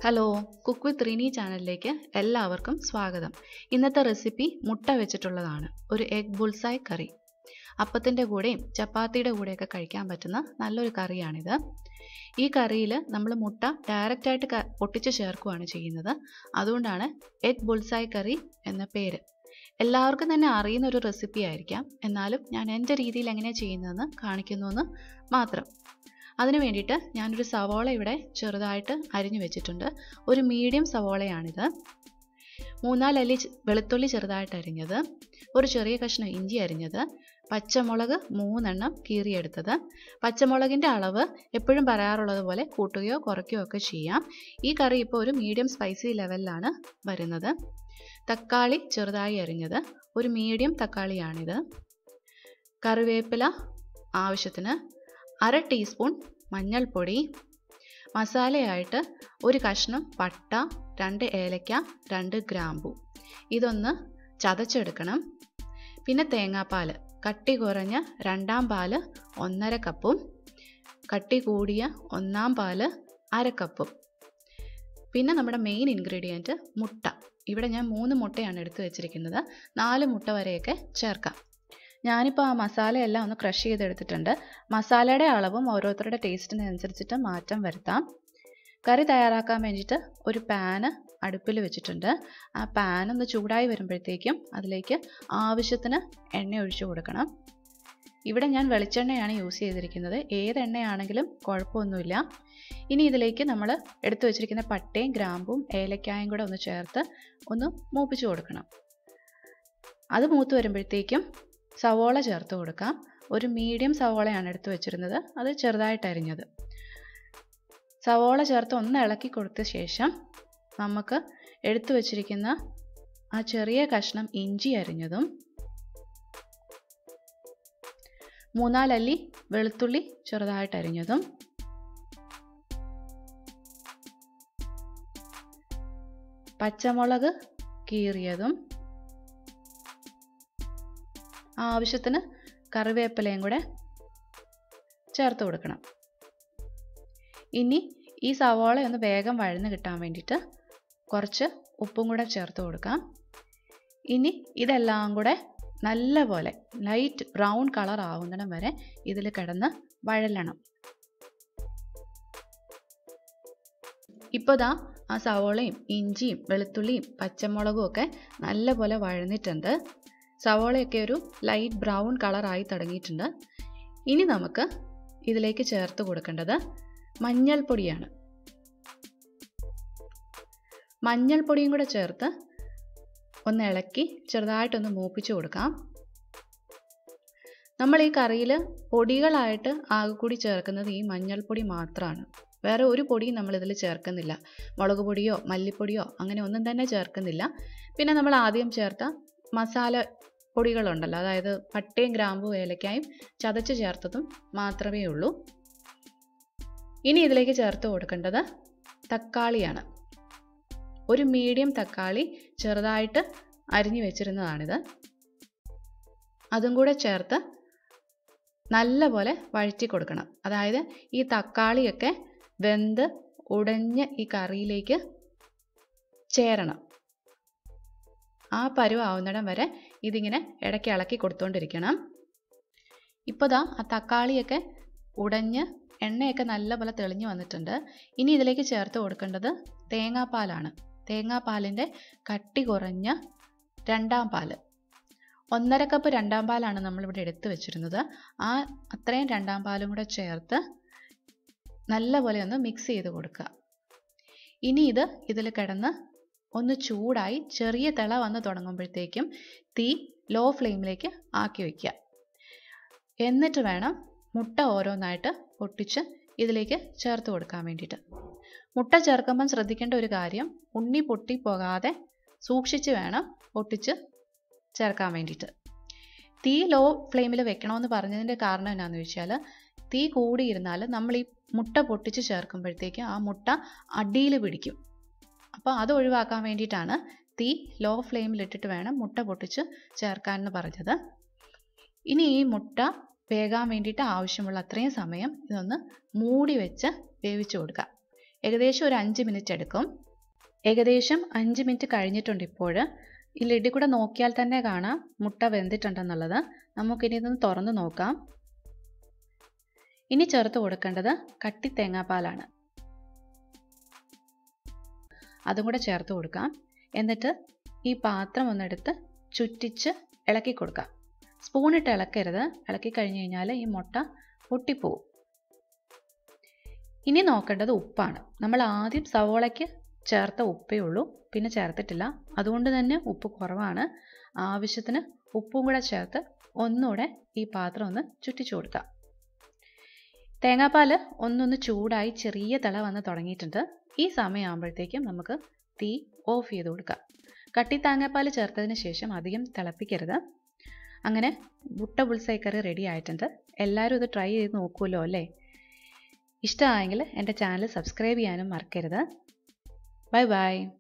hello cook with Rini ചാനലിലേക്ക് എല്ലാവർക്കും സ്വാഗതം ഇന്നത്തെ റെസിപ്പി മുട്ട വെച്ചിട്ടുള്ളതാണ് ഒരു എഗ് ബുൾസായ് കറി അപ്പത്തിൻ്റെ കൂടെയും ചപ്പാത്തിയുടെ കൂടെയൊക്കെ കഴിക്കാൻ പറ്റുന്ന നല്ലൊരു കറിയാണിത് ഈ കറിയിൽ നമ്മൾ മുട്ട ഡയറക്റ്റായിട്ട് ക പൊട്ടിച്ച് ചേർക്കുകയാണ് ചെയ്യുന്നത് അതുകൊണ്ടാണ് എഗ് ബുൾസായ് കറി എന്ന പേര് എല്ലാവർക്കും തന്നെ അറിയുന്ന ഒരു റെസിപ്പി ആയിരിക്കാം എന്നാലും ഞാൻ എൻ്റെ രീതിയിൽ എങ്ങനെയാണ് ചെയ്യുന്നതെന്ന് കാണിക്കുന്നു എന്ന് മാത്രം അതിന് വേണ്ടിയിട്ട് ഞാനൊരു സവോള ഇവിടെ ചെറുതായിട്ട് അരിഞ്ഞു വെച്ചിട്ടുണ്ട് ഒരു മീഡിയം സവോളയാണിത് മൂന്നാലല്ലി വെളുത്തുള്ളി ചെറുതായിട്ട് അരിഞ്ഞത് ഒരു ചെറിയ കഷ്ണം ഇഞ്ചി അരിഞ്ഞത് പച്ചമുളക് മൂന്നെണ്ണം കീറിയെടുത്തത് പച്ചമുളകിൻ്റെ അളവ് എപ്പോഴും പറയാറുള്ളത് പോലെ കൂട്ടുകയോ കുറയ്ക്കുകയോ ഒക്കെ ചെയ്യാം ഈ കറി ഇപ്പോൾ ഒരു മീഡിയം സ്പൈസി ലെവലിലാണ് വരുന്നത് തക്കാളി ചെറുതായി അരിഞ്ഞത് ഒരു മീഡിയം തക്കാളിയാണിത് കറിവേപ്പില ആവശ്യത്തിന് അര ടീസ്പൂൺ മഞ്ഞൾപ്പൊടി മസാലയായിട്ട് ഒരു കഷ്ണം പട്ട രണ്ട് ഏലക്ക രണ്ട് ഗ്രാമ്പു ഇതൊന്ന് ചതച്ചെടുക്കണം പിന്നെ തേങ്ങാപ്പാൽ കട്ടി കുറഞ്ഞ രണ്ടാം പാല് ഒന്നര കപ്പും കട്ടി കൂടിയ ഒന്നാം പാല് അര കപ്പും പിന്നെ നമ്മുടെ മെയിൻ ഇൻഗ്രീഡിയൻറ്റ് മുട്ട ഇവിടെ ഞാൻ മൂന്ന് മുട്ടയാണ് എടുത്തു വെച്ചിരിക്കുന്നത് നാല് മുട്ട വരെയൊക്കെ ചേർക്കാം ഞാനിപ്പോൾ ആ മസാലയെല്ലാം ഒന്ന് ക്രഷ് ചെയ്തെടുത്തിട്ടുണ്ട് മസാലയുടെ അളവും ഓരോരുത്തരുടെ ടേസ്റ്റിനനുസരിച്ചിട്ട് മാറ്റം വരുത്താം കറി തയ്യാറാക്കാൻ വേണ്ടിയിട്ട് ഒരു പാന് അടുപ്പിൽ വെച്ചിട്ടുണ്ട് ആ പാൻ ഒന്ന് ചൂടായി വരുമ്പോഴത്തേക്കും അതിലേക്ക് ആവശ്യത്തിന് എണ്ണ ഒഴിച്ചു കൊടുക്കണം ഇവിടെ ഞാൻ വെളിച്ചെണ്ണയാണ് യൂസ് ചെയ്തിരിക്കുന്നത് ഏത് എണ്ണയാണെങ്കിലും കുഴപ്പമൊന്നുമില്ല ഇനി ഇതിലേക്ക് നമ്മൾ എടുത്തു വെച്ചിരിക്കുന്ന പട്ടയും ഗ്രാമ്പും ഏലക്കായും കൂടെ ഒന്ന് ചേർത്ത് ഒന്ന് മൂപ്പിച്ചു കൊടുക്കണം അത് മൂത്ത് വരുമ്പോഴത്തേക്കും സവോള ചേർത്ത് കൊടുക്കാം ഒരു മീഡിയം സവോളയാണ് എടുത്തു വെച്ചിരുന്നത് അത് ചെറുതായിട്ട് അരിഞ്ഞത് സവോള ചേർത്ത് ഒന്ന് ഇളക്കി കൊടുത്ത ശേഷം നമുക്ക് എടുത്തു വെച്ചിരിക്കുന്ന ആ ചെറിയ കഷ്ണം ഇഞ്ചി അരിഞ്ഞതും മൂന്നാലല്ലി വെളുത്തുള്ളി ചെറുതായിട്ട് അരിഞ്ഞതും പച്ചമുളക് കീറിയതും ആവശ്യത്തിന് കറിവേപ്പിലയും കൂടെ ചേർത്ത് കൊടുക്കണം ഇനി ഈ സവാള ഒന്ന് വേഗം വഴന്ന് കിട്ടാൻ വേണ്ടിയിട്ട് കുറച്ച് ഉപ്പും കൂടെ ചേർത്ത് കൊടുക്കാം ഇനി ഇതെല്ലാം കൂടെ നല്ലപോലെ ലൈറ്റ് ബ്രൗൺ കളർ ആവുന്നിടം വരെ ഇതിൽ കിടന്ന് വഴലണം ഇപ്പോൾ ദാ ആ സവോളയും ഇഞ്ചിയും വെളുത്തുള്ളിയും പച്ചമുളകും ഒക്കെ നല്ലപോലെ വഴന്നിട്ടുണ്ട് സവോളയൊക്കെ ഒരു ലൈറ്റ് ബ്രൗൺ കളറായി തുടങ്ങിയിട്ടുണ്ട് ഇനി നമുക്ക് ഇതിലേക്ക് ചേർത്ത് കൊടുക്കേണ്ടത് മഞ്ഞൾപ്പൊടിയാണ് മഞ്ഞൾപ്പൊടിയും കൂടെ ചേർത്ത് ഒന്ന് ഇളക്കി ചെറുതായിട്ടൊന്ന് മൂപ്പിച്ച് കൊടുക്കാം നമ്മൾ ഈ കറിയിൽ പൊടികളായിട്ട് ആകെ കൂടി ചേർക്കുന്നത് ഈ മഞ്ഞൾപ്പൊടി മാത്രമാണ് വേറെ ഒരു പൊടിയും നമ്മൾ ഇതിൽ ചേർക്കുന്നില്ല മുളക് പൊടിയോ മല്ലിപ്പൊടിയോ അങ്ങനെ ഒന്നും തന്നെ ചേർക്കുന്നില്ല പിന്നെ നമ്മൾ ആദ്യം ചേർത്ത മസാല പൊടികളുണ്ടല്ലോ അതായത് പട്ടയും ഗ്രാമ്പും ഏലക്കായും ചതച്ച് ചേർത്തതും മാത്രമേ ഉള്ളൂ ഇനി ഇതിലേക്ക് ചേർത്ത് കൊടുക്കേണ്ടത് തക്കാളിയാണ് ഒരു മീഡിയം തക്കാളി ചെറുതായിട്ട് അരിഞ്ഞു വെച്ചിരുന്നതാണിത് അതും കൂടെ ചേർത്ത് നല്ലപോലെ വഴറ്റി കൊടുക്കണം അതായത് ഈ തക്കാളിയൊക്കെ വെന്ത് ഉടഞ്ഞ് ഈ കറിയിലേക്ക് ചേരണം ആ പരുവാവുന്നിടം വരെ ഇതിങ്ങനെ ഇടയ്ക്ക് ഇളക്കി കൊടുത്തുകൊണ്ടിരിക്കണം ഇപ്പോൾ ദാ ആ തക്കാളിയൊക്കെ ഉടഞ്ഞ് എണ്ണയൊക്കെ നല്ലപോലെ തെളിഞ്ഞു വന്നിട്ടുണ്ട് ഇനി ഇതിലേക്ക് ചേർത്ത് കൊടുക്കേണ്ടത് തേങ്ങാപ്പാലാണ് തേങ്ങാപ്പാലിൻ്റെ കട്ടി കുറഞ്ഞ രണ്ടാം പാല് ഒന്നര കപ്പ് രണ്ടാം പാലാണ് നമ്മളിവിടെ എടുത്തു വെച്ചിരുന്നത് ആ അത്രയും രണ്ടാം പാലും കൂടെ ചേർത്ത് നല്ലപോലെ ഒന്ന് മിക്സ് ചെയ്ത് കൊടുക്കുക ഇനി ഇത് ഇതിൽ കിടന്ന് ഒന്ന് ചൂടായി ചെറിയ തിള വന്ന് തുടങ്ങുമ്പോഴത്തേക്കും തീ ലോ ഫ്ലെയിമിലേക്ക് ആക്കി വയ്ക്കുക എന്നിട്ട് വേണം മുട്ട ഓരോന്നായിട്ട് പൊട്ടിച്ച് ഇതിലേക്ക് ചേർത്ത് കൊടുക്കാൻ വേണ്ടിയിട്ട് മുട്ട ചേർക്കുമ്പം ശ്രദ്ധിക്കേണ്ട ഒരു കാര്യം ഉണ്ണി പൊട്ടി പോകാതെ സൂക്ഷിച്ച് വേണം പൊട്ടിച്ച് ചേർക്കാൻ വേണ്ടിയിട്ട് തീ ലോ ഫ്ലെയിമിൽ വെക്കണമെന്ന് പറഞ്ഞതിൻ്റെ കാരണം എന്നാന്ന് വെച്ചാൽ തീ കൂടിയിരുന്നാൽ നമ്മൾ ഈ മുട്ട പൊട്ടിച്ച് ചേർക്കുമ്പോഴത്തേക്ക് ആ മുട്ട അടിയിൽ പിടിക്കും അപ്പോൾ അത് ഒഴിവാക്കാൻ വേണ്ടിയിട്ടാണ് തീ ലോ ഫ്ലെയിമിൽ ഇട്ടിട്ട് വേണം മുട്ട പൊട്ടിച്ച് ചേർക്കാൻ എന്ന് പറഞ്ഞത് ഇനി ഈ മുട്ട വേകാൻ വേണ്ടിയിട്ട് ആവശ്യമുള്ള അത്രയും സമയം ഇതൊന്ന് മൂടി വെച്ച് വേവിച്ചു കൊടുക്കുക ഏകദേശം ഒരു അഞ്ച് മിനിറ്റ് എടുക്കും ഏകദേശം അഞ്ച് മിനിറ്റ് കഴിഞ്ഞിട്ടുണ്ട് ഇപ്പോൾ ഈ ലിഡിൽ കൂടെ നോക്കിയാൽ തന്നെ കാണാം മുട്ട വെന്തിട്ടുണ്ടെന്നുള്ളത് നമുക്കിനി ഇതൊന്ന് തുറന്ന് നോക്കാം ഇനി ചേർത്ത് കൊടുക്കേണ്ടത് കട്ടി തേങ്ങാപ്പാലാണ് അതും കൂടെ ചേർത്ത് കൊടുക്കാം എന്നിട്ട് ഈ പാത്രം ഒന്നെടുത്ത് ചുറ്റിച്ച് ഇളക്കി കൊടുക്കാം സ്പൂണിട്ട് ഇളക്കരുത് ഇളക്കി കഴിഞ്ഞ് കഴിഞ്ഞാൽ ഈ മുട്ട പൊട്ടിപ്പോവും ഇനി നോക്കേണ്ടത് ഉപ്പാണ് നമ്മൾ ആദ്യം സവോളയ്ക്ക് ചേർത്ത ഉപ്പേ ഉള്ളൂ പിന്നെ ചേർത്തിട്ടില്ല അതുകൊണ്ട് തന്നെ ഉപ്പ് കുറവാണ് ആവശ്യത്തിന് ഉപ്പും കൂടെ ചേർത്ത് ഒന്നുകൂടെ ഈ പാത്രം ഒന്ന് ചുറ്റിച്ചു കൊടുക്കാം തേങ്ങാപ്പാൽ ഒന്നൊന്ന് ചൂടായി ചെറിയ തിള വന്ന് തുടങ്ങിയിട്ടുണ്ട് ഈ സമയമാകുമ്പോഴത്തേക്കും നമുക്ക് തീ ഓഫ് ചെയ്ത് കൊടുക്കാം കട്ടി തേങ്ങാപ്പാൽ ചേർത്തതിന് ശേഷം അധികം തിളപ്പിക്കരുത് അങ്ങനെ മുട്ട ബുൾസൈ കറി റെഡി ആയിട്ടുണ്ട് എല്ലാവരും ഇത് ട്രൈ ചെയ്ത് നോക്കുമല്ലോ അല്ലേ ഇഷ്ടമായെങ്കിൽ എൻ്റെ ചാനൽ സബ്സ്ക്രൈബ് ചെയ്യാനും മറക്കരുത് ബൈ ബൈ